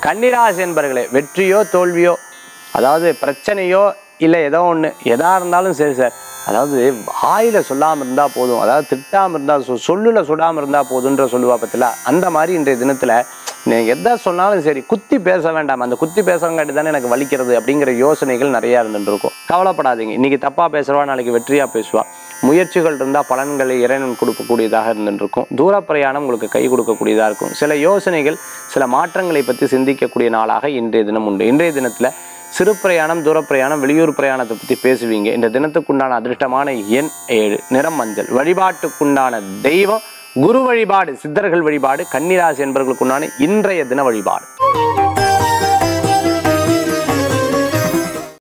கன்னிராசி என்பர்களே வெற்றியோ தோல்வியோ அதாவது பிரச்சனையோ இல்லை ஏதோ ஒன்று எதா இருந்தாலும் சரி சார் அதாவது வாயில சொல்லாமல் இருந்தால் போதும் அதாவது திட்டாமல் இருந்தால் சொ சொல்லில் சுடாமல் இருந்தால் போதுன்ற சொல்லுவா பத்தில அந்த மாதிரி இன்றைய தினத்தில் நீ எதை சொன்னாலும் சரி குத்தி பேச வேண்டாம் அந்த குத்தி பேசுறங்காட்டி தானே எனக்கு வலிக்கிறது அப்படிங்கிற யோசனைகள் நிறையா இருந்துட்டு இருக்கும் கவலைப்படாதீங்க இன்னைக்கு தப்பாக பேசுறவா நாளைக்கு வெற்றியாக பேசுவா முயற்சிகள் இருந்தால் பலன்களை இறைவன் கொடுக்கக்கூடியதாக இருந்துட்டு இருக்கும் தூர பிரயாணம் உங்களுக்கு கை கொடுக்கக்கூடியதாக இருக்கும் சில யோசனைகள் சில மாற்றங்களை பற்றி சிந்திக்கக்கூடிய நாளாக இன்றைய தினம் உண்டு இன்றைய தினத்தில் சிறு பிரயாணம் தூர பிரயாணம் வெளியூர் பிரயாணத்தை பற்றி பேசுவீங்க இந்த தினத்துக்குண்டான அதிர்ஷ்டமான எண் ஏழு நிறம் மஞ்சள் வழிபாட்டுக்குண்டான தெய்வம் குரு வழிபாடு சித்தர்கள் வழிபாடு கன்னிராசி என்பவர்களுக்குண்டான இன்றைய தின வழிபாடு